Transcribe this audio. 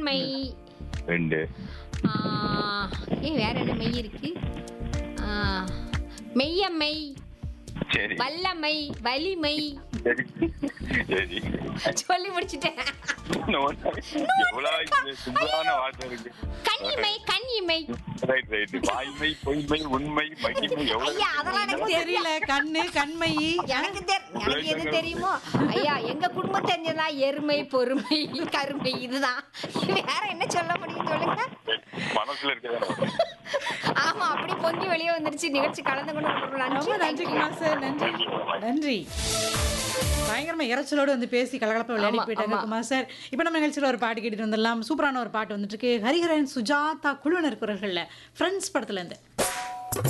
நேர்மை ரெண்டு ஆ, ஏ வேற என்ன மெய் இருக்கு ஆ, மெய்யம்மை சரி வல்லமை வலிமை சரி சரி சொல்லி முடிச்சிட்டேன் எவ்வளவு இது சிம்பிளான வார்த்தை இருக்கு கன்னிமை கன்னிமை ரைட் ரைட் வாய்மை பொய்மை உண்மை மகிமை எவ்வளவு ஐயா அதெல்லாம் எனக்கு தெரியல கண்ணு கண்மையி எனக்கு தெரி- எனக்கு எது தெரியுமோ ஐயா எங்க குடும்பம் தெரிஞ்சதா எருமை பொறுமை கருமை இதுதான் வேற என்ன சொல்ல முடியும் சொல்லுங்க மனசுல இருக்கிறதா ஆமா அப்படி பொங்கி வெளியே வந்துருச்சு நிகழ்ச்சி கலந்து கொண்டு ரொம்ப ரொம்ப நன்றி நன்றி குமார் சார் நன்றி நன்றி பயங்கரமா இறைச்சலோடு வந்து பேசி கலகலப்பா விளையாடி ஆமா, போயிட்டாங்க ஆமா. குமார் சார் இப்போ நம்ம நிகழ்ச்சியில் ஒரு பாட்டு கேட்டுட்டு வந்துடலாம் சூப்பரான ஒரு பாட்டு வந்துட்டு இருக்கு ஹரிஹரன் சுஜாதா குழுவினர் குரல்களில் ஃப்ரெண்ட்ஸ் படத்துல இருந்து